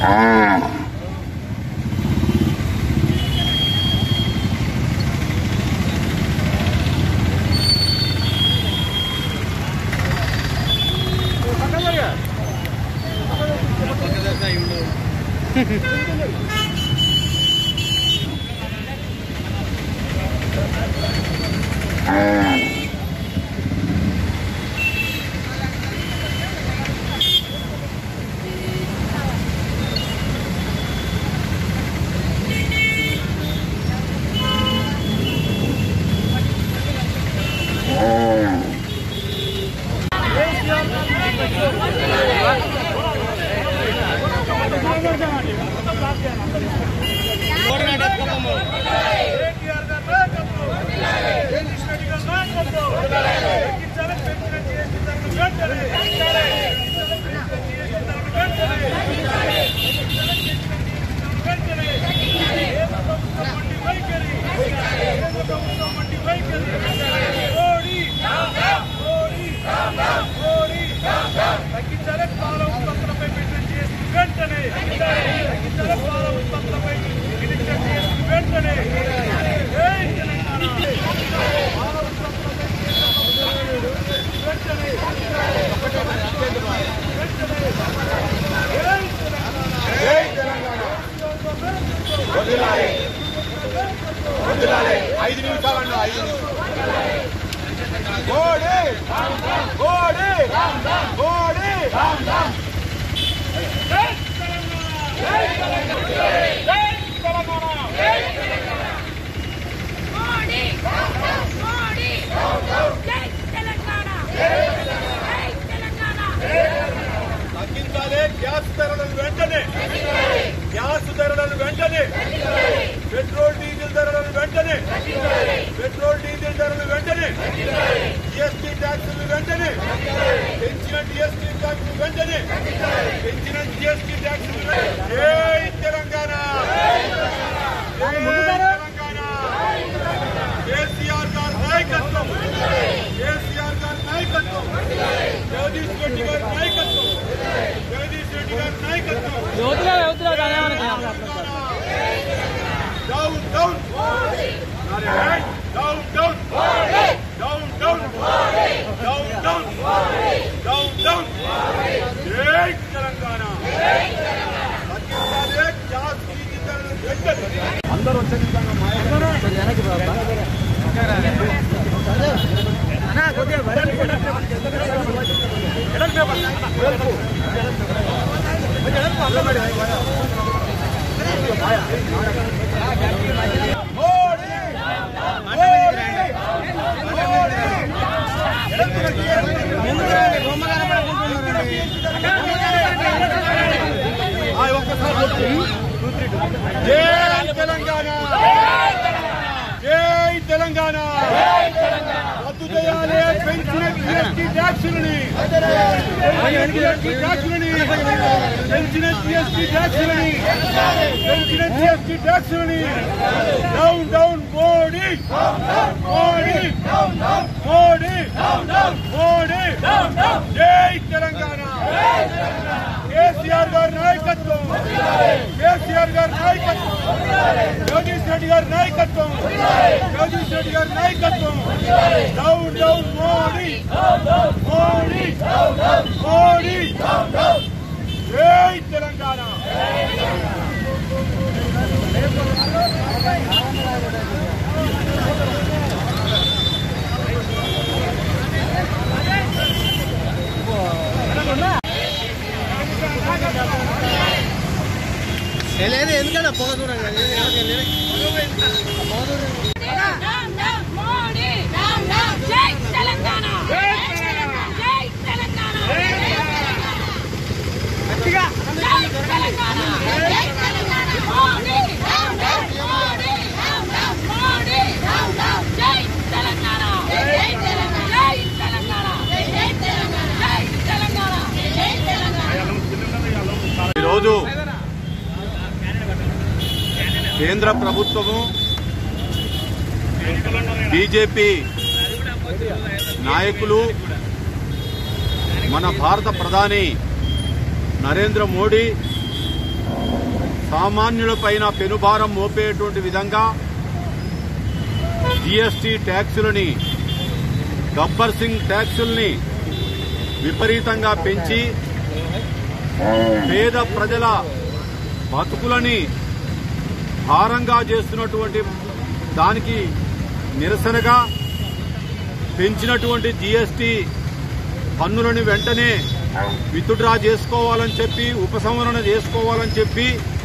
తగ్గించాలి పాల ఉత్పత్తులపై పెట్టిన జీఎస్టీ వెంటనే తగ్గించాలి పాల ఉత్పత్తులపై పెట్టిన జీఎస్టీ వెంటనే జై తెలంగాణ పాల ఉత్పత్తులపై వెంటనే ఐదు నిమిషాలు ఐదు కోడి కోడి కోడి మోడీ మోడీ జై తెలంగాణ జై తెలంగాణ తగ్గించాలి గ్యాస్ ధరలను వెంటనే గ్యాస్ ధరలను వెంటనే పెట్రోల్ డీజిల్ ధరలను వెంటనే పెట్రోల్ డీజిల్ ధరలు వెంటనే జిఎస్టీ ట్యాక్సులు వెంటనే పెంచిన జిఎస్టీ ట్యాక్సులు వెంటనే పెంచిన జిఎస్టీ ట్యాక్సులు వెంటనే. జై తెలంగాణ జై తెలంగాణ కేసీఆర్ గారి నాయకత్వం కేసీఆర్ గారి నాయకత్వం జగదీష్ రెడ్డి గారి నాయకత్వం జగదీష్ రెడ్డి గారి నాయకత్వం down down down down down down down down down down జై తెలంగాణ తగ్గించాలి గ్యాస్ డీజిల్ ధరలు వెంటనే అందరూ వచ్చే విధంగా జై తెలంగాణ జై తెలంగాణ రద్దు చేయాలి పెంచిన జిఎస్టీ ట్యాక్సులని జిఎస్టీ ట్యాక్సులని పెంచిన జిఎస్టీ ట్యాక్సులని పెంచిన జిఎస్టీ ట్యాక్సులని డౌన్ డౌన్ మోడీ మోడీ మోడీ మోడీ జై తెలంగాణ కేసీఆర్ గారి నాయకత్వం కేసీఆర్ గారి నాయకత్వం జగదీష్ రెడ్డి గారి నాయకత్వం జగదీష్ రెడ్డి గారి నాయకత్వం డౌన్ డౌన్ మోడీ మోడీ మోడీ జై Telangana down down Modi down down జై తెలంగాణ జై తెలంగాణ జై తెలంగాణ గట్టిగా జై తెలంగాణ జై Telangana Modi down down Modi down down Modi down down జై తెలంగాణ జై తెలంగాణ జై తెలంగాణ జై తెలంగాణ జై తెలంగాణ జై తెలంగాణ ఈరోజు కేంద్ర ప్రభుత్వము బీజేపీ నాయకులు మన భారత ప్రధాని నరేంద్ర మోడీ సామాన్యులపైన పెనుభారం మోపేటువంటి విధంగా జీఎస్టీ ట్యాక్సులని గబ్బర్ సింగ్ ట్యాక్సుల్ని విపరీతంగా పెంచి పేద ప్రజల బతుకులని భారంగా చేస్తున్నటువంటి దానికి నిరసనగా పెంచినటువంటి జీఎస్టీ పన్నులను వెంటనే విత్డ్రా చేసుకోవాలని చెప్పి ఉపసంహరణ చేసుకోవాలని చెప్పి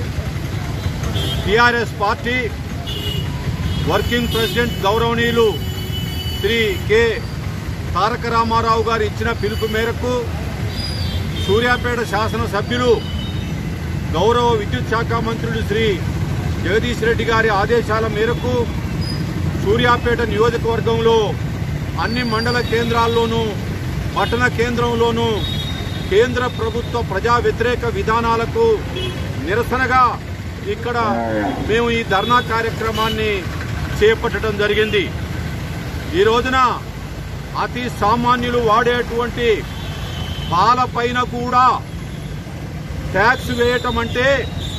టీఆర్ఎస్ పార్టీ వర్కింగ్ ప్రెసిడెంట్ గౌరవనీయులు శ్రీ కె తారక రామారావు గారు ఇచ్చిన పిలుపు మేరకు సూర్యాపేట శాసనసభ్యులు గౌరవ విద్యుత్ శాఖ మంత్రులు శ్రీ జగదీష్ రెడ్డి గారి ఆదేశాల మేరకు సూర్యాపేట నియోజకవర్గంలో అన్ని మండల కేంద్రాల్లోనూ పట్టణ కేంద్రంలోనూ కేంద్ర ప్రభుత్వ ప్రజా వ్యతిరేక విధానాలకు నిరసనగా ఇక్కడ మేము ఈ ధర్నా కార్యక్రమాన్ని చేపట్టడం జరిగింది ఈ రోజున అతి సామాన్యులు వాడేటువంటి పాలపైన కూడా ట్యాక్స్ వేయటం అంటే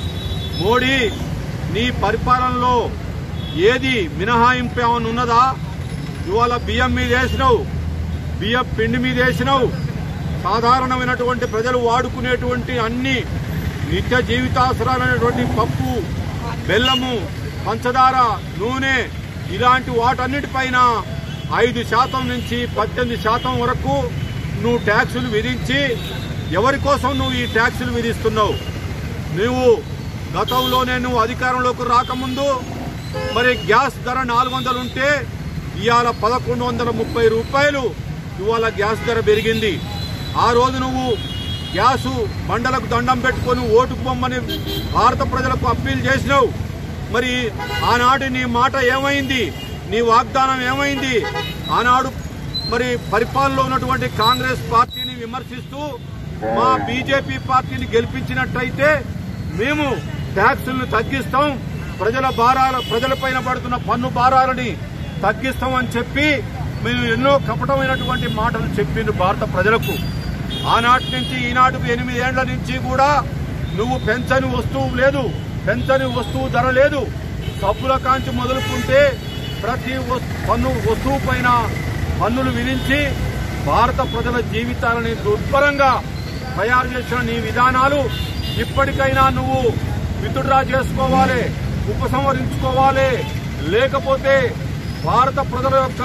మోడీ నీ పరిపాలనలో ఏది మినహాయింపు ఏమైనా ఉన్నదా ఇవాళ బియ్యం మీద వేసినావు బియ్యం పిండి మీద వేసినావు సాధారణమైనటువంటి ప్రజలు వాడుకునేటువంటి అన్ని నిత్య జీవితావసరాలైనటువంటి పప్పు బెల్లము పంచదార నూనె ఇలాంటి వాటన్నిటిపైన ఐదు శాతం నుంచి పద్దెనిమిది శాతం వరకు నువ్వు ట్యాక్సులు విధించి ఎవరి కోసం నువ్వు ఈ ట్యాక్సులు విధిస్తున్నావు నువ్వు గతంలోనే నువ్వు అధికారంలోకి రాకముందు మరి గ్యాస్ ధర నాలుగు వందలు ఉంటే ఇవాళ పదకొండు వందల ముప్పై రూపాయలు ఇవాళ గ్యాస్ ధర పెరిగింది ఆ రోజు నువ్వు గ్యాసు బండలకు దండం పెట్టుకొని ఓటుకు పొమ్మని భారత ప్రజలకు అప్పీల్ చేసినావు మరి ఆనాటి నీ మాట ఏమైంది నీ వాగ్దానం ఏమైంది ఆనాడు మరి పరిపాలనలో ఉన్నటువంటి కాంగ్రెస్ పార్టీని విమర్శిస్తూ మా బీజేపీ పార్టీని గెలిపించినట్టయితే మేము ట్యాక్సులను తగ్గిస్తాం ప్రజల భారాల ప్రజలపైన పడుతున్న పన్ను భారాలని తగ్గిస్తామని చెప్పి మేము ఎన్నో కపటమైనటువంటి మాటలు చెప్పిండు భారత ప్రజలకు ఆనాటి నుంచి ఈనాటికి ఎనిమిదేళ్ల నుంచి కూడా నువ్వు పెంచని వస్తువు లేదు పెంచని వస్తువు ధర లేదు సబ్బుల కాంచి మొదలుకుంటే ప్రతి వస్- పన్ను వస్తువు పైన పన్నులు విధించి భారత ప్రజల జీవితాలని దుర్భరంగా తయారు చేసిన నీ విధానాలు ఇప్పటికైనా నువ్వు విత్డ్రా చేసుకోవాలి ఉపసంహరించుకోవాలి లేకపోతే భారత ప్రజల యొక్క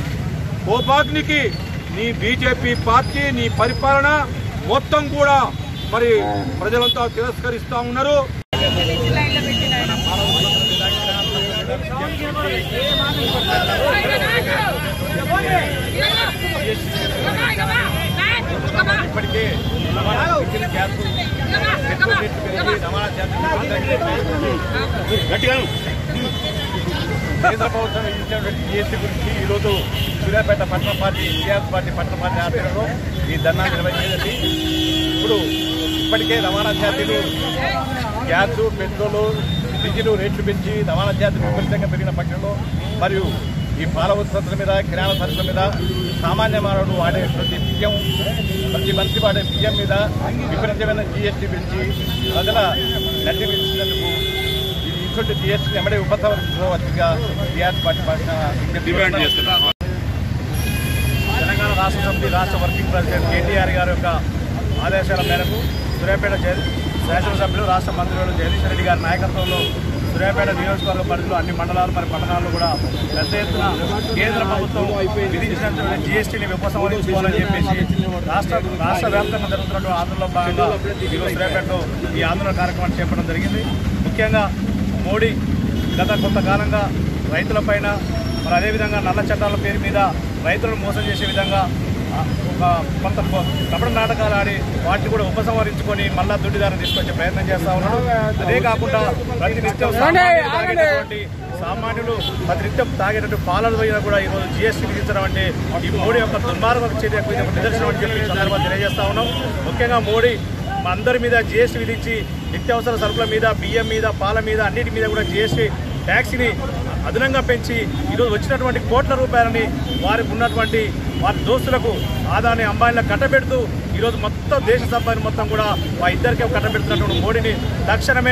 కోపాగ్నికి నీ బీజేపీ పార్టీ నీ పరిపాలన మొత్తం కూడా మరి ప్రజలంతా తిరస్కరిస్తా ఉన్నారు ఇప్పటికే రవాణా మిగిలిన గ్యాస్ పెట్రోల్ రేట్లు పెరిగి రవాణా ఛార్జీలు గట్టిగాను కేంద్ర ప్రభుత్వం ఇచ్చినటువంటి జీఎస్టీ గురించి ఈరోజు సూర్యాపేట పట్టణ పార్టీ టీఆర్ఎస్ పార్టీ పట్టణ పార్టీ ఆధ్వర్యంలో ఈ ధర్నా నిర్వహించేది ఇప్పుడు ఇప్పటికే రవాణా ఛార్జీలు గ్యాస్ పెట్రోల్ డీజిల్ రేట్లు పెంచి రవాణా ఛార్జీలు విపరీతంగా పెరిగిన పక్షంలో మరియు ఈ పాల ఉత్పత్తుల మీద కిరాణా సరుకుల మీద సామాన్య మానవుడు వాడే ప్రతి బియ్యం ప్రతి మనిషి వాడే బియ్యం మీద విపరీతమైన జీఎస్టీ పెంచి ప్రజల గడ్డి పెంచినందుకు ఈ ఇటువంటి జీఎస్టీ ఎమ్మడే ఉపసంహరించుకోవచ్చుగా టీఆర్ఎస్ పార్టీ పక్షాన డిమాండ్ చేస్తున్నారు తెలంగాణ రాష్ట్ర సమితి రాష్ట్ర వర్కింగ్ ప్రెసిడెంట్ కేటీఆర్ గారి యొక్క ఆదేశాల మేరకు సూర్యాపేట జగ- శాసనసభ్యులు రాష్ట్ర మంత్రులు జగదీష్ రెడ్డి గారి నాయకత్వంలో సూర్యాపేట నియోజకవర్గ పరిధిలో అన్ని మండలాలు మరి పట్టణాల్లో కూడా పెద్ద ఎత్తున కేంద్ర ప్రభుత్వం విధించినటువంటి జీఎస్టీని ఉపసంహరించుకోవాలని చెప్పేసి రాష్ట్ర రాష్ట్ర వ్యాప్తంగా జరుగుతున్నటువంటి ఆందోళనలో భాగంగా ఈరోజు సూర్యాపేటలో ఈ ఆందోళన కార్యక్రమాన్ని చేపట్టడం జరిగింది ముఖ్యంగా మోడీ గత కొంతకాలంగా రైతులపైన మరి అదేవిధంగా నల్ల చట్టాల పేరు మీద రైతులను మోసం చేసే విధంగా ఆ, ఒక కొంత కపట నాటకాలు ఆడి వాటిని కూడా ఉపసంహరించుకొని మళ్ళా దుడ్డిదారిని తీసుకొచ్చే ప్రయత్నం చేస్తా ఉన్నాడు అదే కాకుండా ప్రతి నిత్యం సామాన్యులు తాగేటటువంటి సామాన్యులు ప్రతి నిత్యం తాగేటటువంటి పాలన పైన కూడా ఈరోజు జీఎస్టీ విధించడం అంటే ఈ మోడీ యొక్క దుర్మార్గ చర్యకు ఇది ఒక నిదర్శనం అని చెప్పి ఈ సందర్భంగా తెలియజేస్తా ఉన్నాం ముఖ్యంగా మోడీ మా అందరి మీద జీఎస్టీ విధించి నిత్యావసర సరుకుల మీద బియ్యం మీద పాల మీద అన్నిటి మీద కూడా జీఎస్టీ ట్యాక్స్ని అదనంగా పెంచి ఈరోజు వచ్చినటువంటి కోట్ల రూపాయలని వారికి ఉన్నటువంటి వారి దోస్తులకు ఆదాని అంబానీలకు కట్టబెడుతూ ఈరోజు మొత్తం దేశ సంపాదన మొత్తం కూడా మా ఇద్దరికే కట్టబెడుతున్నటువంటి మోడీని తక్షణమే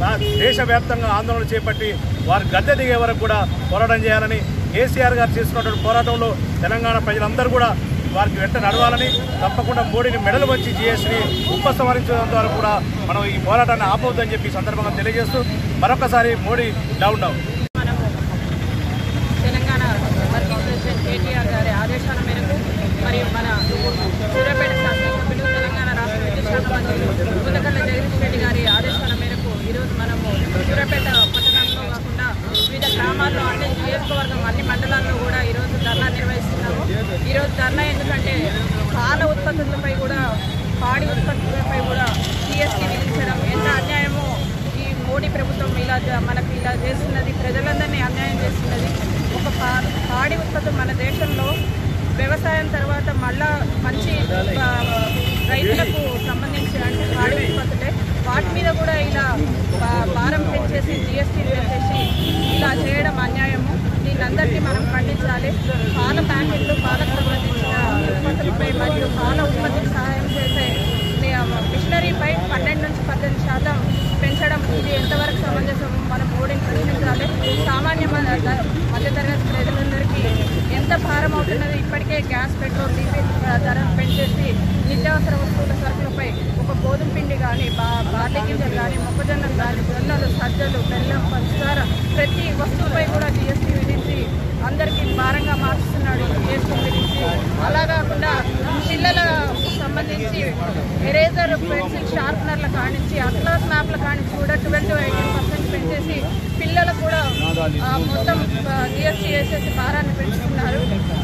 రా- దేశవ్యాప్తంగా ఆందోళన చేపట్టి వారు గద్దె దిగే వరకు కూడా పోరాటం చేయాలని కేసీఆర్ గారు చేస్తున్నటువంటి పోరాటంలో తెలంగాణ ప్రజలందరూ కూడా వారికి వెంట నడవాలని తప్పకుండా మోడీని మెడలు వచ్చి జీఎస్ని ఉపసంహరించడం ద్వారా కూడా మనం ఈ పోరాటాన్ని ఆపవద్దని చెప్పి ఈ సందర్భంగా తెలియజేస్తూ మరొకసారి మోడీ డౌన్ డౌన్ మనము తెలంగాణ వర్కింగ్ ప్రెసిడెంట్ కేటీఆర్ గారి ఆదేశాల మేరకు మరియు మన సూర్యాపేట శాసనసభ్యులు తెలంగాణ రాష్ట్ర విద్యుత్ శాఖ మంత్రులు గుంతకల్ల జగదీష్ రెడ్డి గారి ఆదేశాల మేరకు ఈరోజు మనము సూర్యాపేట పట్టణంలో కాకుండా వివిధ గ్రామాల్లో అన్ని నియోజకవర్గం అన్ని మండలాల్లో కూడా ఈరోజు ధర్నా నిర్వహిస్తున్నాము ఈరోజు ధర్నా ఎందుకంటే పాల ఉత్పత్తులపై కూడా పాడి ఉత్పత్తులపై కూడా జిఎస్టీ విధించడం ఎంత అన్యాయమో ఈ మోడీ ప్రభుత్వం ఇలా జ- మనకు ఇలా చేస్తున్నది ప్రజలందరినీ అన్యాయం చేస్తున్నది ఒక పా- పాడి ఉత్పత్తి మన దేశంలో వ్యవసాయం తర్వాత మళ్ళా మంచి ఆ, రైతులకు సంబంధించి అంటే పాడి ఉత్పత్తులే వాటి మీద కూడా ఇలా భా- భారం పెంచేసి జిఎస్టీ పెంచేసి ఇలా చేయడం అన్యాయము దీన్ని అందరికీ మనం ఖండించాలి పాల ప్యాకెట్లు పాలకు సంబంధించిన ఉత్పత్తులపై మరియు పాల ఉత్పత్తికి సహాయం చేసే మిషనరీపై పన్నెండు నుంచి పద్దెనిమిది శాతం పెంచడం ఇది ఎంతవరకు సమంజసం మనం మోడీని ప్రశ్నించాలి సామాన్య మ- ద- మధ్యతరగతి ప్రజలందరికీ ఎంత భారం అవుతున్నది ఇప్పటికే గ్యాస్ పెట్రోల్ డీజిల్ ధరలు పెంచేసి నిత్యావసర వస్తువుల సరుకులపై ఒక గోధుమ పిండి కానీ బా బార్లీ గింజలు కానీ మొక్కజొన్నలు కానీ జొన్నలు సజ్జలు బెల్లం పంచదార ప్రతి వస్తువుపై కూడా జిఎస్టీ విధించి అందరికీ భారంగా మార్చుతున్నాడు జిఎస్టీ విధించి అలా కాకుండా పిల్లలకు సంబంధించి ఎరేజర్ పెన్సిల్ షార్ప్నర్ల కానించి అట్లాస్ మ్యాప్ల కానించి కూడా ట్వెల్వ్ ఎయిటీన్ పర్సెంట్ పెంచేసి పిల్లలకు కూడా ఆ, మొత్తం జిఎస్టీ వేసేసి భారాన్ని పెంచుతున్నారు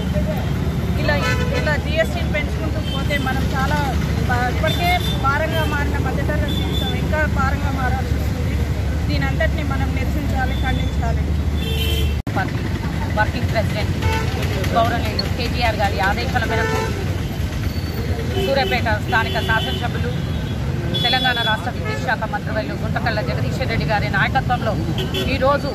ఇలా ఇలా జిఎస్టీని పెంచుకుంటూ పోతే మనం చాలా బా- ఇప్పటికే భారంగా మారిన మధ్యతరగతి జీవితం ఇంకా భారంగా మారాల్సి వస్తుంది దీని అంతటిని మనం నిరసించాలి ఖండించాలి పార్టీ వర్కింగ్ ప్రెసిడెంట్ గౌరవనీయులు కేటీఆర్ గారి ఆదేశాల మేరకు సూర్యాపేట స్థానిక శాసనసభ్యులు తెలంగాణ రాష్ట్ర విద్యుత్ శాఖ మంత్రివర్యులు గుంటకల్ల జగదీశ్వర్ రెడ్డి గారి నాయకత్వంలో ఈరోజు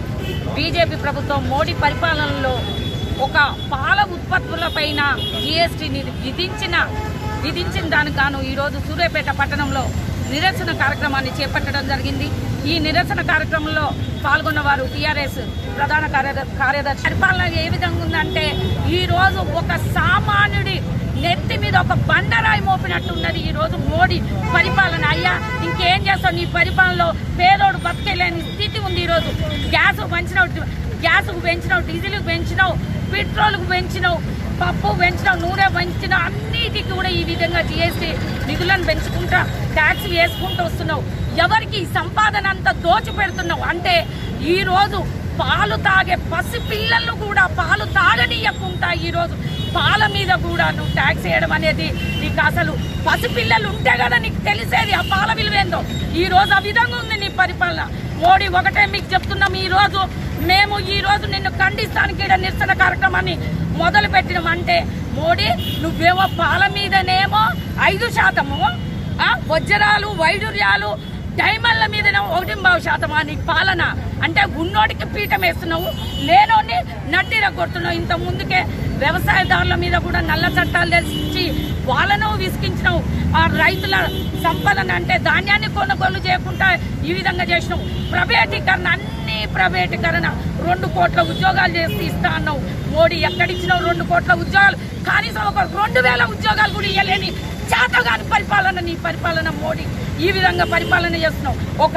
బీజేపీ ప్రభుత్వం మోడీ పరిపాలనలో ఒక పాల ఉత్పత్తులపైన జీఎస్టీని విధించిన విధించిన దానికి గాను ఈరోజు సూర్యాపేట పట్టణంలో నిరసన కార్యక్రమాన్ని చేపట్టడం జరిగింది ఈ నిరసన కార్యక్రమంలో పాల్గొన్న వారు టీఆర్ఎస్ ప్రధాన కార్యద- కార్యదర్శి పరిపాలన ఏ విధంగా ఉందంటే ఈ రోజు ఒక సామాన్యుడి నెత్తి మీద ఒక బండరాయి మోపినట్టున్నది ఈ రోజు మోడీ పరిపాలన అయ్యా ఇంకేం చేస్తావు నీ పరిపాలనలో పేదోడు బతికేలేని స్థితి ఉంది ఈ రోజు గ్యాస్ పెంచినావు గ్యాస్కు పెంచినావు డీజిల్కి పెంచినావు పెట్రోల్కు పెంచినావు పప్పు పెంచినావు నూనె పెంచినావు అన్నిటికీ కూడా ఈ విధంగా జిఎస్టీ నిధులను పెంచుకుంటా ట్యాక్స్ వేసుకుంటూ వస్తున్నావు ఎవరికి ఈ సంపాదన అంతా దోచి పెడుతున్నావు అంటే ఈ రోజు పాలు తాగే పసి పిల్లలను కూడా పాలు తాగనీయకుండా ఈ రోజు పాల మీద కూడా నువ్వు ట్యాక్స్ వేయడం అనేది నీకు అసలు పసిపిల్లలు ఉంటే కదా నీకు తెలిసేది ఆ పాల విలువేందో ఈ రోజు ఆ విధంగా ఉంది నీ పరిపాలన మోడీ ఒకటే మీకు చెప్తున్నాం ఈ రోజు మేము ఈ రోజు నిన్ను ఖండిస్తానికి ఈడ నిరసన కార్యక్రమాన్ని మొదలు పెట్టినాం అంటే మోడీ నువ్వేమో పాల మీదనేమో ఐదు శాతము ఆ, వజ్రాలు వైడూర్యాలు డైమండ్ల మీదనే ఒకటి బావు శాతమా నీ పాలన అంటే ఉన్నోడికి పీఠం వేస్తున్నావు లేనోడిని నడ్డిర కొడుతున్నావు ఇంత ముందుకే వ్యవసాయదారుల మీద కూడా నల్ల చట్టాలు తెచ్చి వాళ్ళను విసిగించినావు ఆ రైతుల సంపదన అంటే ధాన్యాన్ని కొనుగోలు చేయకుండా ఈ విధంగా చేసినావు ప్రైవేటీకరణ అన్ని ప్రైవేటీకరణ రెండు కోట్ల ఉద్యోగాలు చేసి ఇస్తా అన్నావు మోడీ ఎక్కడిచ్చినావు రెండు కోట్ల ఉద్యోగాలు కనీసం ఒక రెండు వేల ఉద్యోగాలు కూడా ఇవ్వలేని చేతగాని పరిపాలన నీ పరిపాలన మోడీ ఈ విధంగా పరిపాలన చేస్తున్నావు ఒక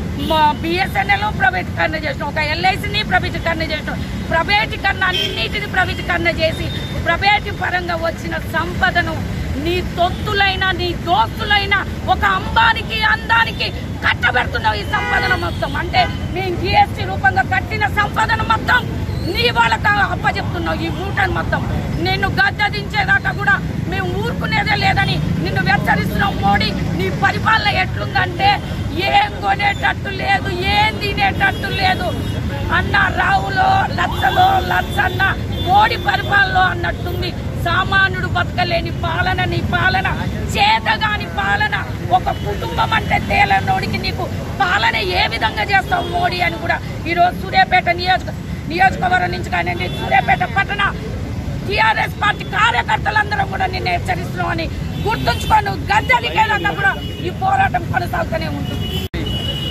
బిఎస్ఎన్ఎల్ ప్రైవేటీకరణ చేసినాం ఒక ఎల్ఐసిని ప్రైవేటీకరణ చేసినాం ప్రైవేటీకరణ అన్నిటిని ప్రైవేటీకరణ చేసి ప్రైవేటు పరంగా వచ్చిన సంపదను నీ తొత్తులైన నీ దోస్తులైన ఒక అంబానికి అందానికి కట్టబెడుతున్నావు ఈ సంపదన మొత్తం అంటే మేము జిఎస్టీ రూపంగా కట్టిన సంపదన మొత్తం నీ వాళ్ళకి అప్పచెప్తున్నావు ఈ మూటను మొత్తం నిన్ను గద్దదించేదాకా కూడా మేము ఊరుకునేదే లేదని నిన్ను హెచ్చరిస్తున్నాం మోడీ నీ పరిపాలన ఎట్లుందంటే ఏం కొనేటట్టు లేదు ఏం తినేటట్టు లేదు అన్న రావులో లచ్చలో లచ్చన్న మోడీ పరిపాలనలో అన్నట్టుంది సామాన్యుడు బతకలేని పాలన నీ పాలన చేతగాని పాలన ఒక కుటుంబం అంటే తేలనోడికి నీకు పాలన ఏ విధంగా చేస్తావు మోడీ అని కూడా ఈరోజు సూర్యాపేట నియోజక నియోజకవర్గం నుంచి కానీ సూర్యాపేట పట్టణ టీఆర్ఎస్ పార్టీ కార్యకర్తలందరం కూడా నిన్ను హెచ్చరిస్తున్నామని గుర్తుంచుకోను గద్దెదికేదాకా కూడా ఈ పోరాటం కొనసాగుతూనే ఉంటుంది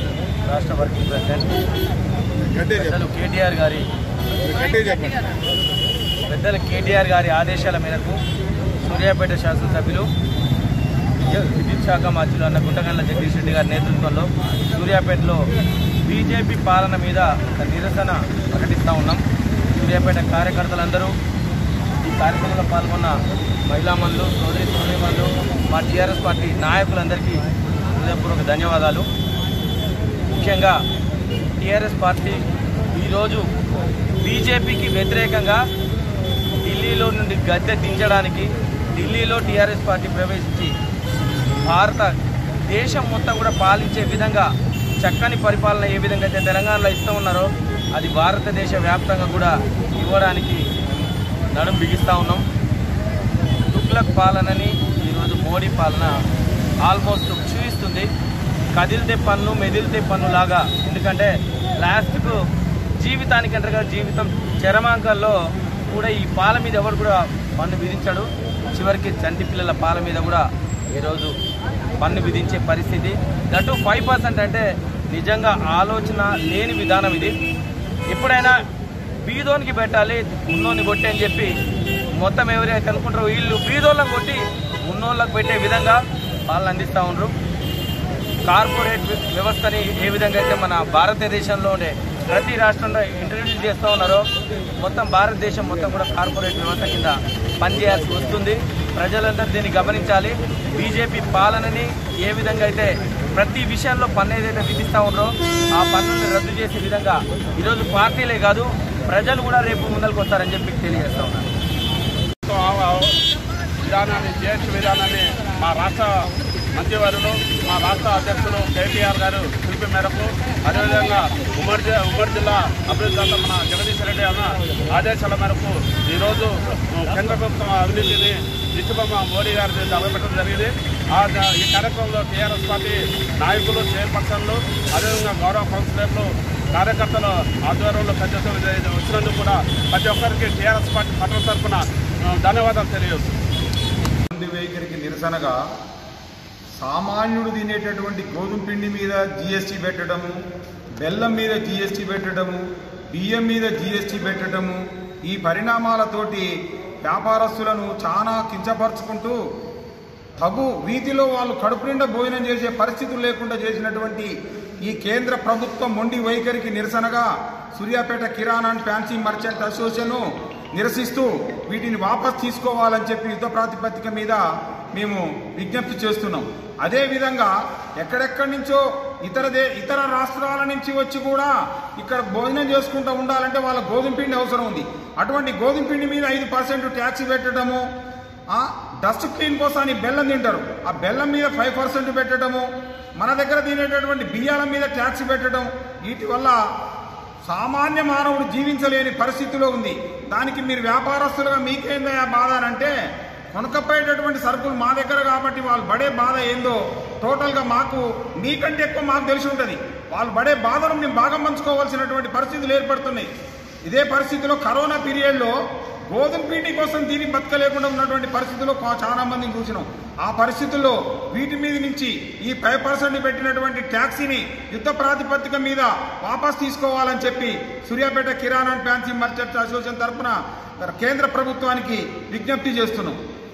రాష్ట్ర వర్కింగ్ ప్రెసిడెంట్ గట్టిగా చెప్పండి. పెద్దలు కేటీఆర్ గారి గట్టిగా చెప్పండి పెద్దలు కేటీఆర్ గారి ఆదేశాల మేరకు సూర్యాపేట శాసనసభ్యులు విద్యుత్ శాఖ మంత్రులు అన్న గుంటగండ్ల జగదీష్ రెడ్డి గారి నేతృత్వంలో సూర్యాపేటలో బీజేపీ పాలన మీద ఒక నిరసన ప్రకటిస్తూ ఉన్నాం సూర్యాపేట కార్యకర్తలందరూ ఈ కార్యక్రమంలో పాల్గొన్న మహిళా మనులు సోదరి సోదరి మనులు మా టీఆర్ఎస్ పార్టీ నాయకులందరికీ హృదయపూర్వక ధన్యవాదాలు ముఖ్యంగా టీఆర్ఎస్ పార్టీ ఈరోజు బీజేపీకి వ్యతిరేకంగా ఢిల్లీలో నుండి గద్దె దించడానికి ఢిల్లీలో టీఆర్ఎస్ పార్టీ ప్రవేశించి భారత దేశం మొత్తం కూడా పాలించే విధంగా చక్కని పరిపాలన ఏ విధంగా అయితే తెలంగాణలో ఇస్తూ ఉన్నారో అది భారతదేశ వ్యాప్తంగా కూడా ఇవ్వడానికి నడుం బిగిస్తూ ఉన్నాం తుగ్లక్ పాలనని ఈరోజు మోడీ పాలన ఆల్మోస్ట్ చూయిస్తుంది కదిలితే పన్ను మెదిలితే పన్ను లాగా ఎందుకంటే లాస్ట్కు జీవితానికి అంటారు కదా జీవితం చరమాంకాల్లో కూడా ఈ పాల మీద ఎవరు కూడా పన్ను విధించాడు చివరికి చంటి పిల్లల పాల మీద కూడా ఈరోజు పన్ను విధించే పరిస్థితి దట్టు ఫైవ్ పర్సెంట్ అంటే నిజంగా ఆలోచన లేని విధానం ఇది ఎప్పుడైనా బీదోనికి పెట్టాలి ఉన్నోని కొట్టి అని చెప్పి మొత్తం ఎవరైతే అనుకుంటారో వీళ్ళు బీదోళ్ళని కొట్టి ఉన్నోళ్ళకి పెట్టే విధంగా పాలన అందిస్తూ ఉండరు కార్పొరేట్ వ్య- వ్యవస్థని ఏ విధంగా అయితే మన భారతదేశంలో ఉండే ప్రతి రాష్ట్రంలో ఇంట్రడ్యూస్ చేస్తూ ఉన్నారో మొత్తం భారతదేశం మొత్తం కూడా కార్పొరేట్ వ్యవస్థ కింద పనిచేయాల్సి వస్తుంది ప్రజలందరూ దీన్ని గమనించాలి బీజేపీ పాలనని ఏ విధంగా అయితే ప్రతి విషయంలో పన్ను ఏదైతే విధిస్తూ ఉన్నారో ఆ పన్నుని రద్దు చేసే విధంగా ఈరోజు పార్టీలే కాదు ప్రజలు కూడా రేపు ముందరికి వస్తారని చెప్పి తెలియజేస్తా ఉన్నారు విధానాన్ని జిఎస్టీ విధానాన్ని మా రాష్ట్ర మంత్రివర్యులు మా రాష్ట్ర అధ్యక్షులు కేటీఆర్ గారు పిలుపు మేరకు అదేవిధంగా ఉమ్మడి జి- ఉమ్మడి జిల్లా అభివృద్ధి దాత మన జగదీశ్వర రెడ్డి అన్న ఆదేశాల మేరకు ఈరోజు కేంద్ర ప్రభుత్వం అవినీతిని దిశబొమ్మ మోడీ గారి అభయపెట్టడం జరిగింది ఆ ద- ఈ కార్యక్రమంలో టీఆర్ఎస్ పార్టీ నాయకులు చైర్పర్సన్లు అదేవిధంగా గౌరవ కౌన్సిలర్లు కార్యకర్తల ఆధ్వర్యంలో పెద్ద ఎత్తున వచ్చినందుకు కూడా ప్రతి ఒక్కరికి టీఆర్ఎస్ పార్టీ పట్టణ తరఫున ఆ, ధన్యవాదాలు తెలియజేస్తున్నాను మంది వైఖరికి నిరసనగా సామాన్యుడు తినేటటువంటి గోధుమ పిండి మీద జీఎస్టీ పెట్టడము బెల్లం మీద జీఎస్టీ పెట్టడము బియ్యం మీద జీఎస్టీ పెట్టడము ఈ పరిణామాలతోటి వ్యాపారస్తులను చాలా కించపరుచుకుంటూ తగు వీధిలో వాళ్ళు కడుపు నిండా భోజనం చేసే పరిస్థితులు లేకుండా చేసినటువంటి ఈ కేంద్ర ప్రభుత్వం మొండి వైఖరికి నిరసనగా Suryapet kirana and fancy merchant association నిరసిస్తూ వీటిని వాపస్ తీసుకోవాలని చెప్పి యుద్ధ ప్రాతిపదిక మీద మేము విజ్ఞప్తి చేస్తున్నాం అదేవిధంగా ఎక్కడెక్కడి నుంచో ఇతర దే ఇతర రాష్ట్రాల నుంచి వచ్చి కూడా ఇక్కడ భోజనం చేసుకుంటూ ఉండాలంటే వాళ్ళ గోధుమ పిండి అవసరం ఉంది అటువంటి గోధుమ పిండి మీద ఐదు పర్సెంట్ ట్యాక్స్ పెట్టడము ఆ డస్ట్ క్లీన్ కోసాన్ని బెల్లం తింటారు ఆ బెల్లం మీద ఫైవ్ పర్సెంట్ పెట్టడము మన దగ్గర తినేటటువంటి బియ్యాల మీద ట్యాక్స్ పెట్టడం వీటి వల్ల సామాన్య మానవుడు జీవించలేని పరిస్థితిలో ఉంది దానికి మీరు వ్యాపారస్తులుగా మీకేందయ్యా బాధ అని అంటే కొనకపోయేటటువంటి సరుకులు మా దగ్గర కాబట్టి వాళ్ళు పడే బాధ ఏందో టోటల్గా మాకు మీకంటే ఎక్కువ మాకు తెలిసి ఉంటుంది వాళ్ళు పడే బాధను మేము భాగం పంచుకోవాల్సినటువంటి పరిస్థితులు ఏర్పడుతున్నాయి ఇదే పరిస్థితిలో కరోనా పీరియడ్లో గోధుమ పిండి కోసం దీన్ని బతకలేకుండా ఉన్నటువంటి పరిస్థితుల్లో కొ- చాలా మందిని చూసినాం ఆ పరిస్థితుల్లో వీటి మీద నుంచి ఈ ఫైవ్ పర్సెంట్ పెట్టినటువంటి ట్యాక్సీని యుద్ధ ప్రాతిపదిక మీద వాపస్ తీసుకోవాలని చెప్పి Suryapet kirana and fancy merchants association తరఫున కేంద్ర ప్రభుత్వానికి విజ్ఞప్తి చేస్తున్నాం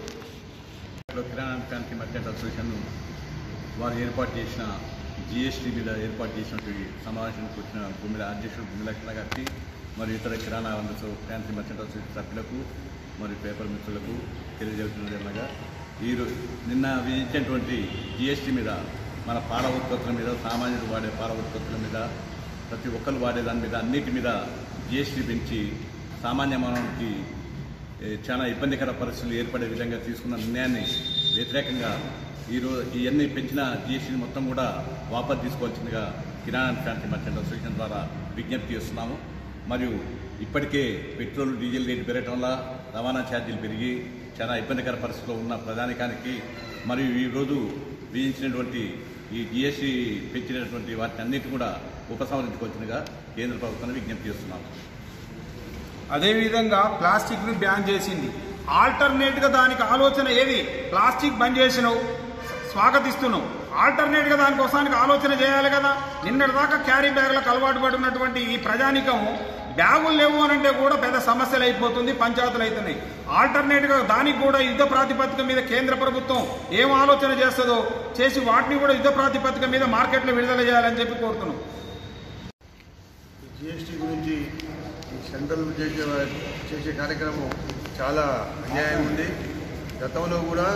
లో కిరాణా ఫ్యాన్సీ మర్చెంట్ అసోసియేషన్ వారు ఏర్పాటు చేసిన జిఎస్టీ మీద ఏర్పాటు చేసినటువంటి సమావేశానికి వచ్చిన భూమిల అధ్యక్షుడు భూమిలక్షణ గారికి మరియు ఇతర కిరాణా వందసు ఫ్యాన్సీ మర్చెంట్ అసోసియేషన్ సభ్యులకు మరియు పేపర్ మిత్రులకు తెలియజేస్తున్నది అనగా ఈరోజు నిన్న విధించినటువంటి జిఎస్టీ మీద మన పాల ఉత్పత్తుల మీద సామాన్యుడు వాడే పాల ఉత్పత్తుల మీద ప్రతి ఒక్కరు వాడే దాని మీద అన్నిటి మీద జిఎస్టీ పెంచి సామాన్య మానవుడికి ఏ, చాలా ఇబ్బందికర పరిస్థితులు ఏర్పడే విధంగా తీసుకున్న నిర్ణయాన్ని వ్యతిరేకంగా ఈరోజు ఇవన్నీ పెంచిన జిఎస్టీని మొత్తం కూడా వాపసు తీసుకోవాల్సిందిగా kirana and fancy merchant association ద్వారా విజ్ఞప్తి చేస్తున్నాము మరియు ఇప్పటికే పెట్రోల్ డీజిల్ రేటు పెరగటం వల్ల రవాణా ఛార్జీలు పెరిగి చాలా ఇబ్బందికర పరిస్థితిలో ఉన్న ప్రధానికానికి మరియు ఈరోజు విధించినటువంటి ఈ జిఎస్టీ పెంచినటువంటి వాటిని అన్నిటి కూడా ఉపసంహరించుకోవాల్సిందిగా కేంద్ర ప్రభుత్వాన్ని విజ్ఞప్తి చేస్తున్నాము అదేవిధంగా ప్లాస్టిక్ ని బ్యాన్ చేసింది ఆల్టర్నేట్ గా దానికి ఆలోచన ఏది ప్లాస్టిక్ బంద్ చేసినావు స్వాగతిస్తున్నాం ఆల్టర్నేట్గా దానికోసానికి ఆలోచన చేయాలి కదా నిన్నటి దాకా క్యారీ బ్యాగులకు అలవాటు పడినటువంటి ఈ ప్రజానికం బ్యాగులు లేవు అని అంటే కూడా పెద్ద సమస్యలు అయిపోతుంది పంచాయతీలు అవుతున్నాయి ఆల్టర్నేట్గా దానికి కూడా యుద్ధ ప్రాతిపదిక మీద కేంద్ర ప్రభుత్వం ఏం ఆలోచన చేస్తుందో చేసి వాటిని కూడా యుద్ధ ప్రాతిపదిక మీద మార్కెట్లో విడుదల చేయాలని చెప్పి కోరుతున్నాం జిఎస్టీ గురించి ఈ సెంట్రల్ చేసే చేసే కార్యక్రమం చాలా అన్యాయం ఉంది గతంలో కూడా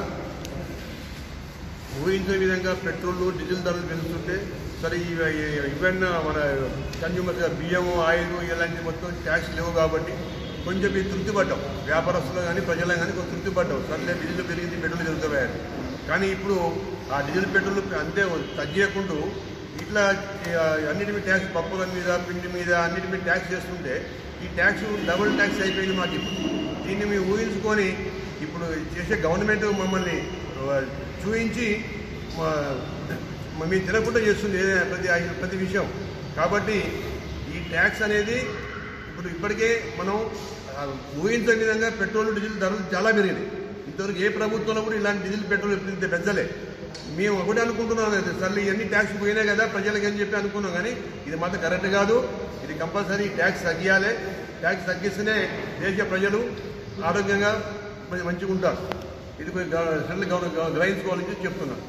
ఊహించే విధంగా పెట్రోల్ డీజిల్ ధరలు పెంచుతుంటే సరే ఇవి- ఇవన్నీ మన కన్జ్యూమర్స్ బియ్యం ఆయిల్ ఇలాంటి మొత్తం ట్యాక్స్ లేవు కాబట్టి కొంచెం ఇది తృప్తి పడ్డాం వ్యాపారస్తులు కానీ ప్రజలు కానీ కొంచెం తృప్తి పడ్డాం సర్లే డీజిల్ పెరిగింది పెట్రోల్ పెరుగుతాయి కానీ ఇప్పుడు ఆ డీజిల్ పెట్రోల్ అంతే తగ్గకుండా ఇట్లా ఆ, అన్నిటి మీద ట్యాక్స్ పప్పుల మీద పిండి మీద అన్నిటి మీద ట్యాక్స్ చేస్తుంటే ఈ ట్యాక్స్ డబుల్ ట్యాక్స్ అయిపోయింది మాకు ఇప్పుడు దీన్ని మేము ఊహించుకొని ఇప్పుడు చేసే గవర్నమెంట్ మమ్మల్ని ఆ, చూయించి మా- మేము తినకుండా చేస్తుంది ఏదైనా ప్రతి ప్రతి విషయం కాబట్టి ఈ ట్యాక్స్ అనేది ఇప్పుడు ఇప్పటికే మనం ఆ, ఊహించని విధంగా పెట్రోల్ డీజిల్ ధరలు చాలా పెరిగినాయి ఇంతవరకు ఏ ప్రభుత్వంలో కూడా ఇలాంటి డీజిల్ పెట్రోల్ ఇంత పెంచలే మేము ఒకటి అనుకుంటున్నాం అయితే సర్లే ఇవన్నీ ట్యాక్స్ పోయినాయి కదా ప్రజలకి అని చెప్పి అనుకున్నాం కానీ ఇది మాత్రం కరెక్ట్ కాదు ఇది కంపల్సరీ ట్యాక్స్ తగ్గియాలి ట్యాక్స్ తగ్గిస్తేనే దేశ ప్రజలు ఆరోగ్యంగా మంచి- మంచిగా ఉంటారు ఇది కొంచెం గవ- సెంట్రల్ గవర్నమెంట్ గ్రహించుకోవాలని చెప్పి చెప్తున్నాను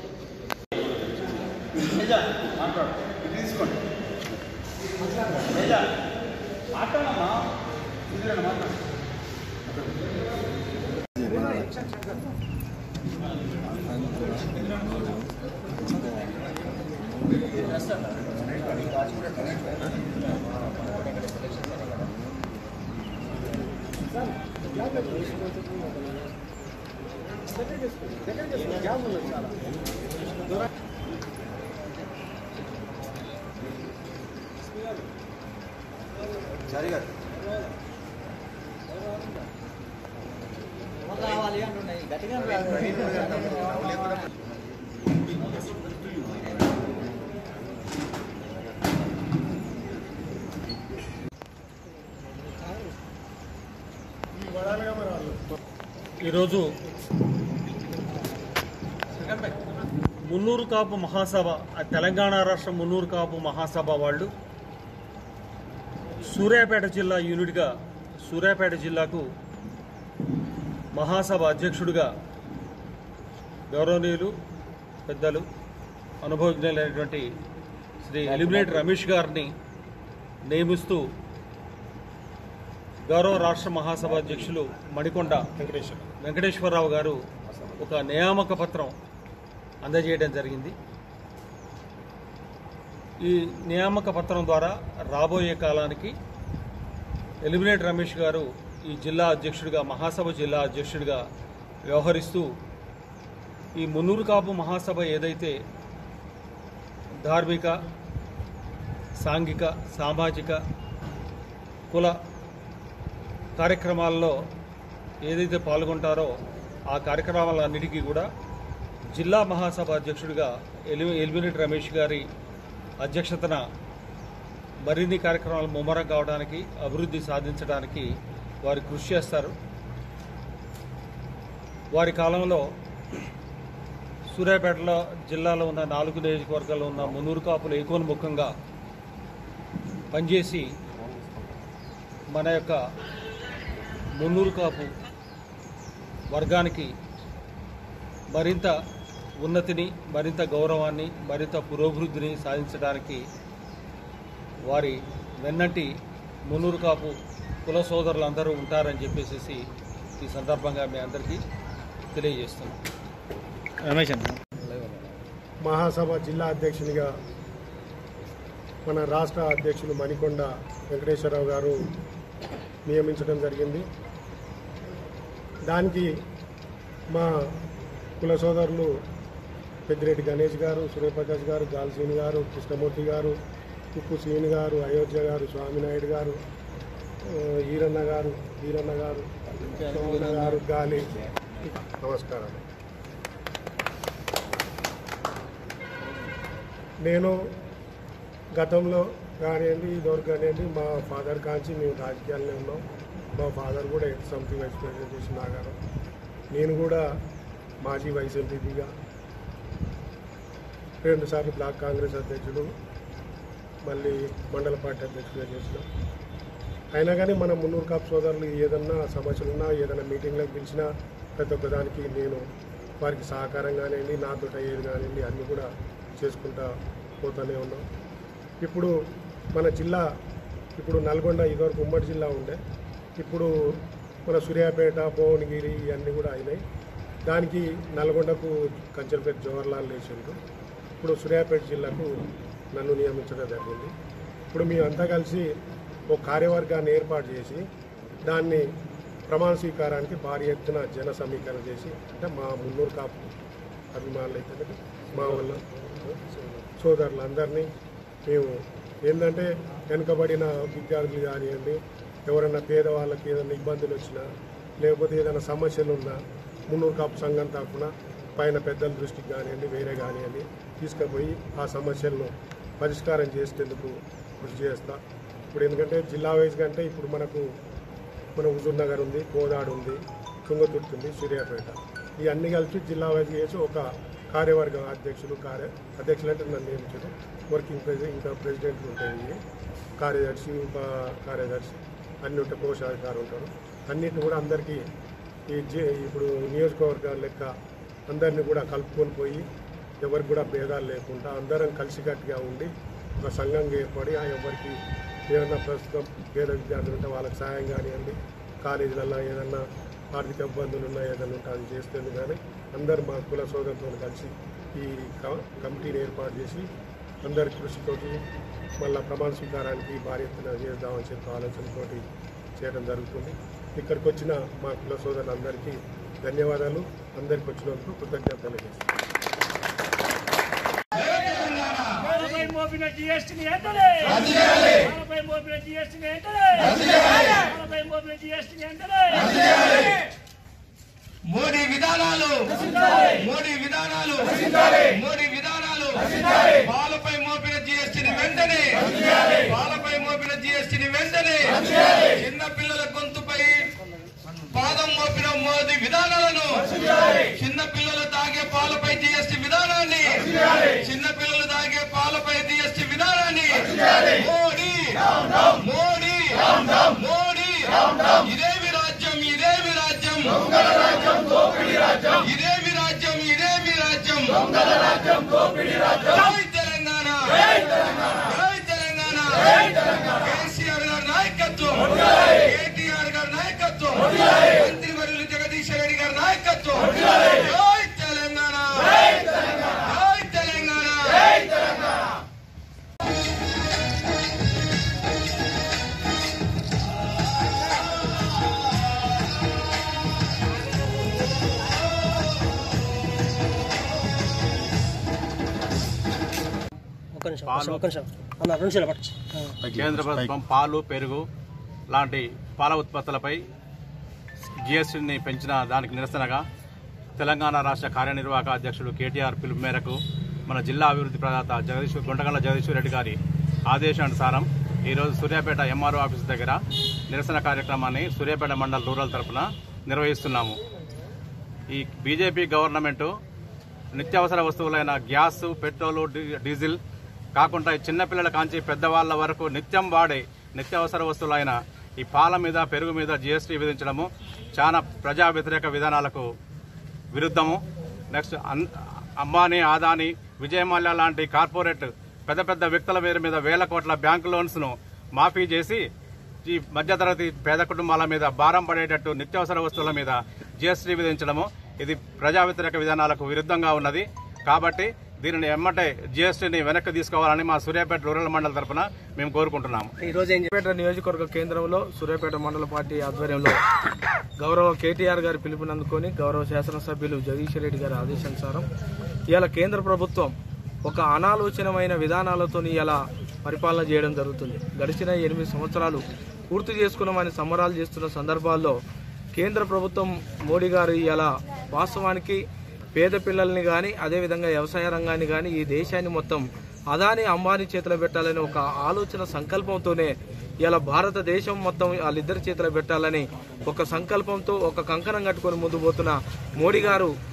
ఈరోజు మున్నూరు కాపు మహాసభ ఆ తెలంగాణ రాష్ట్ర మున్నూరు కాపు మహాసభ వాళ్ళు సూర్యాపేట జిల్లా యూనిట్గా సూర్యాపేట జిల్లాకు మహాసభ అధ్యక్షుడిగా గౌరవనీయులు పెద్దలు అనుభవజ్ఞులైనటువంటి శ్రీ ఎలిమినేట్ రమేష్ గారిని నియమిస్తూ గౌరవ రాష్ట్ర మహాసభ అధ్యక్షులు మణికొండ వెంకటేశ్వరరావు గారు ఒక నియామక పత్రం అందజేయడం జరిగింది ఈ నియామక పత్రం ద్వారా రాబోయే కాలానికి ఎలిమినేట్ రమేష్ గారు ఈ జిల్లా అధ్యక్షుడిగా మహాసభ జిల్లా అధ్యక్షుడిగా వ్యవహరిస్తూ ఈ మున్నూరు కాపు మహాసభ ఏదైతే ధార్మిక సాంఘిక సామాజిక కుల కార్యక్రమాల్లో ఏదైతే పాల్గొంటారో ఆ కార్యక్రమాలన్నిటికీ కూడా జిల్లా మహాసభ అధ్యక్షుడిగా ఎలి ఎలిమినేట్ రమేష్ గారి అధ్యక్షతన మరిన్ని కార్యక్రమాలు ముమ్మరం కావడానికి అభివృద్ధి సాధించడానికి వారు కృషి చేస్తారు వారి కాలంలో సూర్యాపేటలో జిల్లాలో ఉన్న నాలుగు నియోజకవర్గాల్లో ఉన్న మున్నూరు కాపులు ఏకోన్ముఖంగా పనిచేసి మన యొక్క మున్నూరు కాపు వర్గానికి మరింత ఉన్నతిని మరింత గౌరవాన్ని మరింత పురోభివృద్ధిని సాధించడానికి వారి వెన్నంటి మున్నూరు కాపు కుల సోదరులందరూ ఉంటారని చెప్పేసి ఈ సందర్భంగా మీ అందరికీ తెలియజేస్తున్నాం రమేష్ అన్న మహాసభ జిల్లా అధ్యక్షునిగా మన రాష్ట్ర అధ్యక్షులు మణికొండ వెంకటేశ్వరరావు గారు నియమించడం జరిగింది దానికి మా కుల సోదరులు పెద్దిరెడ్డి గణేష్ గారు సూర్యప్రకాష్ గారు జాల్సీని గారు కృష్ణమూర్తి గారు ఉప్పు శ్రీని గారు అయోధ్య గారు స్వామినాయుడు గారు ఆ, ఈరన్న గారు ఈరన్న గారు సోమన్న గారు గాలి నమస్కారం నేను గతంలో కానివ్వండి ఇదివరకు కానివ్వండి మా ఫాదర్ కాంచి మేము రాజకీయాల్లో ఉన్నాం మా ఫాదర్ కూడా ఎక్స్ ఎంపీ వైస్ ప్రెసిడెంట్ చేసి నాగారు నేను కూడా మాజీ వైస్ ఎంపీగా రెండు సార్లు బ్లాక్ కాంగ్రెస్ అధ్యక్షుడు మళ్ళీ మండల పార్టీ అధ్యక్షుడిగా చేసిన అయినా కానీ మన మున్నూరు కాపు సోదరులు ఏదన్నా సమస్యలున్నా ఏదైనా మీటింగ్లకు పిలిచినా ప్రతి ఒక్కదానికి నేను వారికి సహకారం కానివ్వండి నాతో అయ్యేది కానివ్వండి అన్నీ కూడా చేసుకుంటా పోతూనే ఉన్నాం ఇప్పుడు మన జిల్లా ఇప్పుడు నల్గొండ ఇదివరకు ఉమ్మడి జిల్లా ఉండే ఇప్పుడు మన సూర్యాపేట భువనగిరి ఇవన్నీ కూడా అయినాయి దానికి నల్గొండకు కంచెలపేట జవహర్లాల్ వేసిండ్రు ఇప్పుడు సూర్యాపేట జిల్లాకు నన్ను నియమించడం జరిగింది ఇప్పుడు మేమంతా కలిసి ఒక కార్యవర్గాన్ని ఏర్పాటు చేసి దాన్ని ప్రమాణ స్వీకారానికి భారీ ఎత్తున జన సమీకరణ చేసి అంటే మా మున్నూరు కాపు అభిమానులు అయితే మా వల్ల సోదరులందరినీ మేము ఏంటంటే వెనుకబడిన విద్యార్థులు కానివ్వండి ఎవరైనా పేదవాళ్ళకి ఏదైనా ఇబ్బందులు వచ్చినా లేకపోతే ఏదైనా సమస్యలు ఉన్నా మున్నూరు కాపు సంఘం తరఫున పైన పెద్దల దృష్టికి కానివ్వండి వేరే కానివ్వండి తీసుకుపోయి ఆ సమస్యలను పరిష్కారం చేసేందుకు కృషి చేస్తా ఇప్పుడు ఎందుకంటే జిల్లా వైజ్ కంటే ఇప్పుడు మనకు మన హుజూర్ నగర్ ఉంది కోదాడు ఉంది తుంగతుర్తి ఉంది సూర్యాపేట ఇవన్నీ కలిపి జిల్లా వైజ్ చేసి ఒక కార్యవర్గం అధ్యక్షులు కార్య అధ్యక్షులు అంటే నన్ను నియమించారు వర్కింగ్ ప్రెసిడెంట్ ఇంకా ప్రెసిడెంట్లు ఉంటాయి ఇవి. కార్యదర్శి ఉప కార్యదర్శి అన్ని ఉంటాయి కోశాధికారు ఉంటారు అన్నిటిని కూడా అందరికీ ఈ జే ఇప్పుడు నియోజకవర్గాల లెక్క అందరినీ కూడా కలుపుకొని పోయి ఎవరికి కూడా భేదాలు లేకుండా అందరం కలిసికట్టుగా ఉండి ఒక సంఘంగా ఏర్పడి ఆ ఎవరికి ఏదన్నా ప్రస్తుతం పేద విద్యార్థులు ఉంటే వాళ్ళకి సాయం కానివ్వండి కాలేజీలలో ఏదన్నా ఆర్థిక ఇబ్బందులు ఉన్నా ఏదైనా ఉంటే అది చేస్తుంది కానీ అందరు మా కుల సోదరులతో కలిసి ఈ క- కమిటీని ఏర్పాటు చేసి అందరి కృషితోటి మళ్ళా ప్రమాణ స్వీకారానికి భారీ ఎత్తున చేద్దామని చెప్పి ఆలోచనతోటి చేయడం జరుగుతుంది ఇక్కడికి వచ్చిన మా కుల సోదరులందరికీ ధన్యవాదాలు అందరికి వచ్చినందుకు కృతజ్ఞతలు తెలియజేస్తాను పాలపై మోపిన జీఎస్టీని వెంటనే పాలపై మోపిన జీఎస్టీని వెంటనే పాలపై మోపిన జీఎస్టీని వెంటనే మోడీ విధానాలు మోడీ విధానాలు మోడీ విధానాలు పాలపై మోపిన జిఎస్టీని వెంటనే పాలపై మోపిన జిఎస్టీని వెంటనే చిన్న పిల్లల గొంతుపై పాదం మోపిన మోదీ విధానాలను చిన్న పిల్లలు తాగే పాలపై జిఎస్టీ విధానాన్ని చిన్న పిల్లలు తాగే పాలపై జిఎస్టీ విధానాన్ని మోడీ మోడీ మోడీ ఇదేమి రాజ్యం ఇదేమి రాజ్యం ఇదేమి రాజ్యం ఇదేమి రాజ్యం జై తెలంగాణ జై తెలంగాణ కేసీఆర్ గారి నాయకత్వం కేటీఆర్ గారి నాయకత్వం మంత్రివర్యులు జగదీశ్వర రెడ్డి గారి నాయకత్వం జై తెలంగాణ జై తెలంగాణ ఒక్క నిమిషం ఒక్క నిమిషం, ఒక్క నిమిషం అన్న రెండు నిమిషాలు పట్టు కేంద్ర ప్రభుత్వం పాలు పెరుగు లాంటి పాల ఉత్పత్తులపై జిఎస్టీని పెంచిన దానికి నిరసనగా తెలంగాణ రాష్ట్ర కార్యనిర్వాహక అధ్యక్షుడు కేటీఆర్ పిలుపు మేరకు మన జిల్లా అభివృద్ధి ప్రదాత జగదీశ్వర్ గుంటగల్ల జగదీశ్వర్ రెడ్డి గారి ఆదేశానుసారం ఈరోజు సూర్యాపేట ఎంఆర్ఓ ఆఫీస్ దగ్గర నిరసన కార్యక్రమాన్ని సూర్యాపేట మండల రూరల్ తరఫున నిర్వహిస్తున్నాము ఈ బీజేపీ గవర్నమెంట్ నిత్యావసర వస్తువులైన గ్యాస్ పెట్రోలు డీ- డీజిల్ కాకుండా ఈ చిన్నపిల్లల కాంచి పెద్దవాళ్ల వరకు నిత్యం వాడే నిత్యావసర వస్తువులైన ఈ పాల మీద పెరుగు మీద జీఎస్టీ విధించడము చాలా ప్రజా వ్యతిరేక విధానాలకు విరుద్ధము నెక్స్ట్ అన్- అంబానీ ఆదాని విజయమాల్య లాంటి కార్పొరేట్ పెద్ద పెద్ద వ్యక్తుల పేరు మీద వేల కోట్ల బ్యాంకు లోన్స్ ను మాఫీ చేసి ఈ మధ్యతరగతి పేద కుటుంబాల మీద భారం పడేటట్టు నిత్యావసర వస్తువుల మీద జీఎస్టీ విధించడము ఇది ప్రజా వ్యతిరేక విధానాలకు విరుద్ధంగా ఉన్నది కాబట్టి దీనిని ఎమ్మటే జీఎస్టీని వెనక్కి తీసుకోవాలని మా సూర్యాపేట రూరల్ మండల తరఫున మేము కోరుకుంటున్నాము ఈ రోజు ఏం సూర్యాపేట నియోజకవర్గ కేంద్రంలో సూర్యాపేట మండల పార్టీ ఆధ్వర్యంలో గౌరవ కేటీఆర్ గారి పిలుపునందుకొని గౌరవ శాసనసభ్యులు జగదీష్ రెడ్డి గారి ఆదేశానుసారం ఇవాళ కేంద్ర ప్రభుత్వం ఒక అనాలోచనమైన విధానాలతో ఇలా పరిపాలన చేయడం జరుగుతుంది గడిచిన ఎనిమిది సంవత్సరాలు పూర్తి చేసుకున్నామని సంబరాలు చేస్తున్న సందర్భాల్లో కేంద్ర ప్రభుత్వం మోడీ గారు ఇలా వాస్తవానికి పేద పిల్లల్ని కానీ అదేవిధంగా వ్యవసాయ రంగాన్ని కానీ ఈ దేశాన్ని మొత్తం అదాని అంబానీ చేతిలో పెట్టాలని ఒక ఆలోచన సంకల్పంతోనే ఇలా భారతదేశం మొత్తం వాళ్ళిద్దరి చేతిలో పెట్టాలని ఒక సంకల్పంతో ఒక కంకణం కట్టుకొని ముందు పోతున్న మోడీ గారు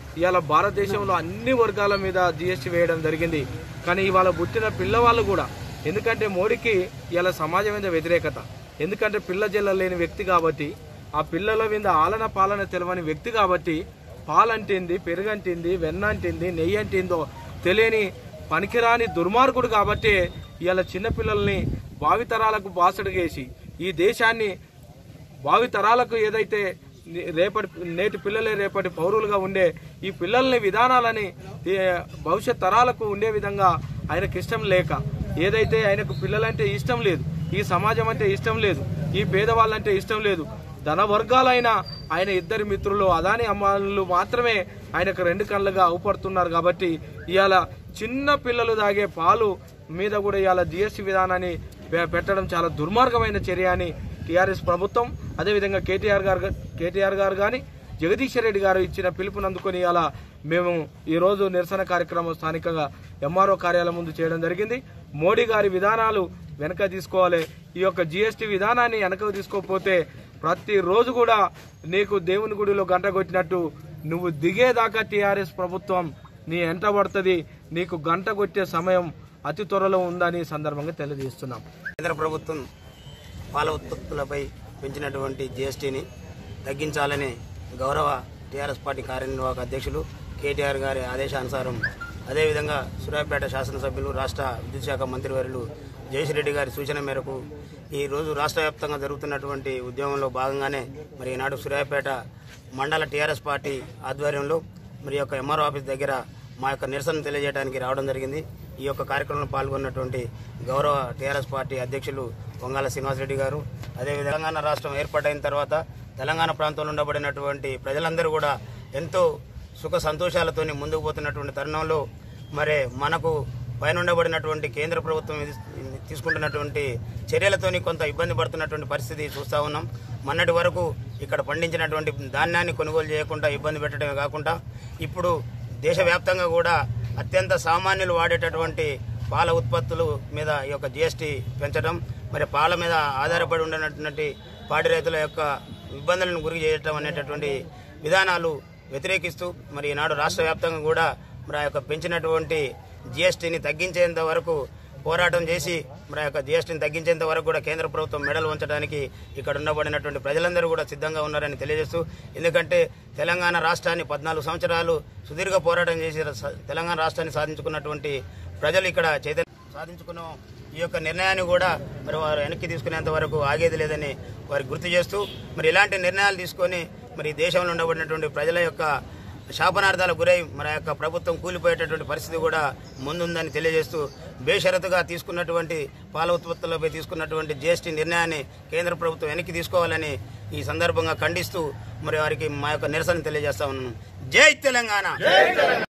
ఇవాళ భారతదేశంలో అన్ని వర్గాల మీద జిఎస్టీ వేయడం జరిగింది కానీ ఇవాళ పుట్టిన పిల్లవాళ్ళు కూడా ఎందుకంటే మోడీకి ఇవాళ సమాజం మీద వ్యతిరేకత ఎందుకంటే పిల్ల జల్ల లేని వ్యక్తి కాబట్టి ఆ పిల్లల మీద ఆలన పాలన తెలవని వ్యక్తి కాబట్టి పాలంటింది పెరుగంటింది వెన్నంటింది నెయ్యి అంటిందో తెలియని పనికిరాని దుర్మార్గుడు కాబట్టి ఇవాళ చిన్నపిల్లల్ని భావితరాలకు బాసడుగేసి ఈ దేశాన్ని భావితరాలకు ఏదైతే ని- రేపటి నేటి పిల్లలే రేపటి పౌరులుగా ఉండే ఈ పిల్లల్ని విధానాలని ఈ భవిష్యత్ తరాలకు ఉండే విధంగా ఆయనకు ఇష్టం లేక ఏదైతే ఆయనకు పిల్లలంటే ఇష్టం లేదు ఈ సమాజం అంటే ఇష్టం లేదు ఈ పేదవాళ్ళంటే ఇష్టం లేదు ధన వర్గాలైన ఆయన ఇద్దరి మిత్రులు అదాని అమ్మాయిలు మాత్రమే ఆయనకు రెండు కళ్ళుగా అవుపడుతున్నారు కాబట్టి ఇవాళ చిన్న పిల్లలు తాగే పాలు మీద కూడా ఇవాళ జిఎస్టీ విధానాన్ని పె- పెట్టడం చాలా దుర్మార్గమైన చర్య అని టీఆర్ఎస్ ప్రభుత్వం అదేవిధంగా కేటీఆర్ గారు కేటీఆర్ గారు కానీ జగదీశ్వర్ రెడ్డి గారు ఇచ్చిన పిలుపుని అందుకొని అలా మేము ఈరోజు నిరసన కార్యక్రమం స్థానికంగా ఎంఆర్ఓ కార్యాలయం ముందు చేయడం జరిగింది మోడీ గారి విధానాలు వెనక తీసుకోవాలి ఈ యొక్క జిఎస్టీ విధానాన్ని వెనక తీసుకోకపోతే ప్రతిరోజు కూడా నీకు దేవుని గుడిలో గంట కొట్టినట్టు నువ్వు దిగేదాకా టీఆర్ఎస్ ప్రభుత్వం నీ ఎంట పడుతుంది నీకు గంట కొట్టే సమయం అతి త్వరలో ఉందని ఈ సందర్భంగా తెలియజేస్తున్నాం కేంద్ర ప్రభుత్వం పాల ఉత్పత్తులపై పెంచినటువంటి జీఎస్టీని తగ్గించాలని గౌరవ టీఆర్ఎస్ పార్టీ కార్యనిర్వాహక అధ్యక్షులు కేటీఆర్ గారి ఆదేశానుసారం అదేవిధంగా సూర్యాపేట శాసనసభ్యులు రాష్ట్ర విద్యుత్ శాఖ మంత్రివర్యులు జయశ్రెడ్డి గారి సూచన మేరకు ఈ రోజు రాష్ట్ర వ్యాప్తంగా జరుగుతున్నటువంటి ఉద్యమంలో భాగంగానే మరి ఈనాడు సూర్యాపేట మండల టీఆర్ఎస్ పార్టీ ఆధ్వర్యంలో మరి యొక్క ఎంఆర్ఓ ఆఫీస్ దగ్గర మా యొక్క నిరసన తెలియజేయడానికి రావడం జరిగింది ఈ యొక్క కార్యక్రమంలో పాల్గొన్నటువంటి గౌరవ టీఆర్ఎస్ పార్టీ అధ్యక్షులు వంగాల శ్రీనివాసరెడ్డి గారు అదేవిధంగా తెలంగాణ రాష్ట్రం ఏర్పాటైన తర్వాత తెలంగాణ ప్రాంతంలో ఉండబడినటువంటి ప్రజలందరూ కూడా ఎంతో సుఖ సంతోషాలతోని ముందుకు పోతున్నటువంటి తరుణంలో మరి మనకు పైన ఉండబడినటువంటి కేంద్ర ప్రభుత్వం ఇది- తీసుకుంటున్నటువంటి చర్యలతోని కొంత ఇబ్బంది పడుతున్నటువంటి పరిస్థితి చూస్తూ ఉన్నాం మొన్నటి వరకు ఇక్కడ పండించినటువంటి ధాన్యాన్ని కొనుగోలు చేయకుండా ఇబ్బంది పెట్టడమే కాకుండా ఇప్పుడు దేశవ్యాప్తంగా కూడా అత్యంత సామాన్యులు వాడేటటువంటి పాల ఉత్పత్తుల మీద ఈ యొక్క జిఎస్టీ పెంచడం మరి పాల మీద ఆధారపడి ఉండనటువంటి పాడి రైతుల యొక్క ఇబ్బందులను గురి చేయటం అనేటటువంటి విధానాలు వ్యతిరేకిస్తూ మరి ఈనాడు రాష్ట్ర వ్యాప్తంగా కూడా మరి ఆ యొక్క పెంచినటువంటి జిఎస్టీని తగ్గించేంత వరకు పోరాటం చేసి మరి ఆ యొక్క జిఎస్టీని తగ్గించేంత వరకు కూడా కేంద్ర ప్రభుత్వం మెడలు ఉంచడానికి ఇక్కడ ఉండబడినటువంటి ప్రజలందరూ కూడా సిద్ధంగా ఉన్నారని తెలియజేస్తూ ఎందుకంటే తెలంగాణ రాష్ట్రాన్ని పద్నాలుగు సంవత్సరాలు సుదీర్ఘ పోరాటం చేసి స- తెలంగాణ రాష్ట్రాన్ని సాధించుకున్నటువంటి ప్రజలు ఇక్కడ చైతన్య సాధించుకున్న ఈ యొక్క నిర్ణయాన్ని కూడా మరి వారు వెనక్కి తీసుకునేంత వరకు ఆగేది లేదని వారు గుర్తు చేస్తూ మరి ఇలాంటి నిర్ణయాలు తీసుకొని మరి ఈ దేశంలో ఉండబడినటువంటి ప్రజల యొక్క శాపనార్థాలకు గురై మన యొక్క ప్రభుత్వం కూలిపోయేటటువంటి పరిస్థితి కూడా ముందుందని తెలియజేస్తూ బేషరతుగా తీసుకున్నటువంటి పాల ఉత్పత్తులపై తీసుకున్నటువంటి జిఎస్టీ నిర్ణయాన్ని కేంద్ర ప్రభుత్వం వెనక్కి తీసుకోవాలని ఈ సందర్భంగా ఖండిస్తూ మరి వారికి మా యొక్క నిరసన తెలియజేస్తా ఉన్నాను జై తెలంగాణ